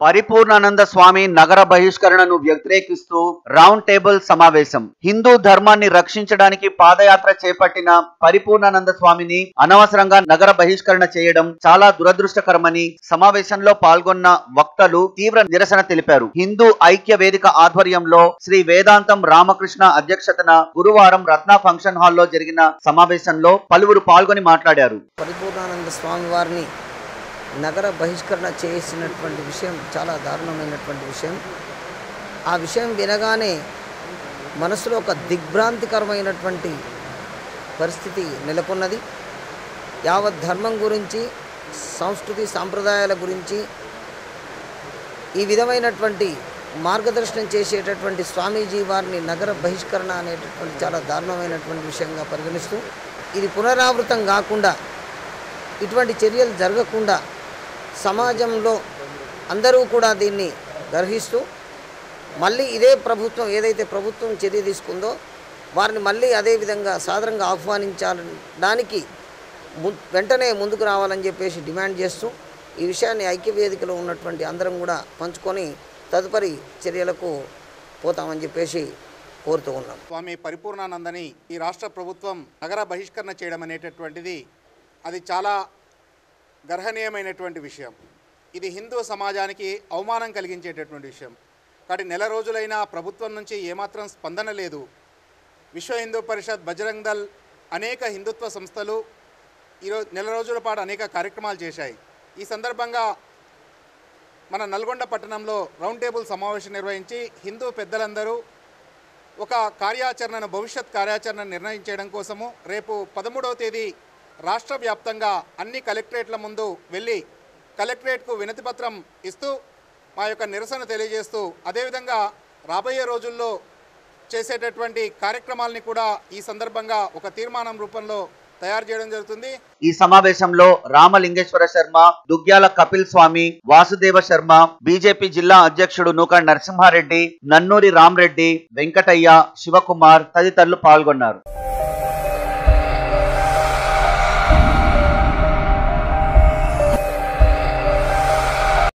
పరిపూర్ణానంద స్వామి నగర బహిష్కరణను వ్యతిరేకిస్తూ round table సమావేశం హిందూ ధర్మాన్ని రక్షించడానికి పాదయాత్ర చేపట్టిన పరిపూర్ణానంద స్వామిని అనవసరంగా నగర బహిష్కరణ చేయడం చాలా దురదృష్టకరమని సమావేశంలో పాల్గొన్న వక్తలు తీవ్ర నిరసన తెలిపారు హిందూ ఐక్య వేదిక ఆధ్వర్యంలో శ్రీ వేదాంతం రామకృష్ణ అధ్యక్షతన గురువారం రత్న ఫంక్షన్ హాల్లో జరిగిన సమావేశంలో పలువురు పాల్గొని మాట్లాడారు పరిపూర్ణానంద స్వామి వారిని నగర బహిష్కరణ చేసినటువంటి విషయం చాలా దారుణమైనటువంటి విషయం ఆ విషయం వినగానే మనసులో ఒక దిగ్భ్రాంతికరమైనటువంటి పరిస్థితి నెలకొన్నది యావత్ ధర్మం గురించి సంస్కృతి సాంప్రదాయాల గురించి ఈ విధమైనటువంటి మార్గదర్శనం చేసేటటువంటి స్వామీజీ వారిని నగర బహిష్కరణ అనేటటువంటి చాలా దారుణమైనటువంటి విషయంగా పరిగణిస్తూ ఇది పునరావృతం కాకుండా ఇటువంటి చర్యలు జరగకుండా సమాజంలో అందరూ కూడా దీన్ని గర్హిస్తూ మళ్ళీ ఇదే ప్రభుత్వం ఏదైతే ప్రభుత్వం చర్య తీసుకుందో వారిని మళ్ళీ అదే విధంగా సాదరంగా ఆహ్వానించడానికి ము- వెంటనే ముందుకు రావాలని చెప్పేసి డిమాండ్ చేస్తూ ఈ విషయాన్ని ఐక్యవేదికలో ఉన్నటువంటి అందరం కూడా పంచుకొని తదుపరి చర్యలకు పోతామని చెప్పేసి కోరుతూ ఉన్నాం స్వామి పరిపూర్ణానందని ఈ రాష్ట్ర ప్రభుత్వం నగర బహిష్కరణ చేయడం అనేటటువంటిది అది చాలా గర్హనీయమైనటువంటి విషయం ఇది హిందూ సమాజానికి అవమానం కలిగించేటటువంటి విషయం కాబట్టి నెల రోజులైనా ప్రభుత్వం నుంచి ఏమాత్రం స్పందన లేదు విశ్వ హిందూ పరిషత్ బజరంగ్ దల్ అనేక హిందుత్వ సంస్థలు ఈరోజు నెల రోజుల పాటు అనేక కార్యక్రమాలు చేశాయి ఈ సందర్భంగా మన నల్గొండ పట్టణంలో రౌండ్ టేబుల్ సమావేశం నిర్వహించి హిందూ పెద్దలందరూ ఒక కార్యాచరణను భవిష్యత్ కార్యాచరణ నిర్ణయం చేయడం కోసము రేపు పదమూడవ తేదీ రాష్ట్ర వ్యాప్తంగా అన్ని కలెక్టరేట్ల ముందు వెళ్ళి కలెక్టరేట్కు వినతి పత్రం ఇస్తూ మా యొక్క నిరసన తెలియజేస్తూ అదేవిధంగా రాబోయే రోజుల్లో చేసేటటువంటి కార్యక్రమాలని కూడా ఈ సందర్భంగా ఒక తీర్మానం రూపంలో తయారు చేయడం జరుగుతుంది ఈ సమావేశంలో రామలింగేశ్వర శర్మ దుగ్గ్యాల కపిల్ స్వామి వాసుదేవ శర్మ బీజేపీ జిల్లా అధ్యక్షుడు నూకల్ నరసింహారెడ్డి నన్నూరి రామరెడ్డి వెంకటయ్య శివకుమార్ తదితరులు పాల్గొన్నారు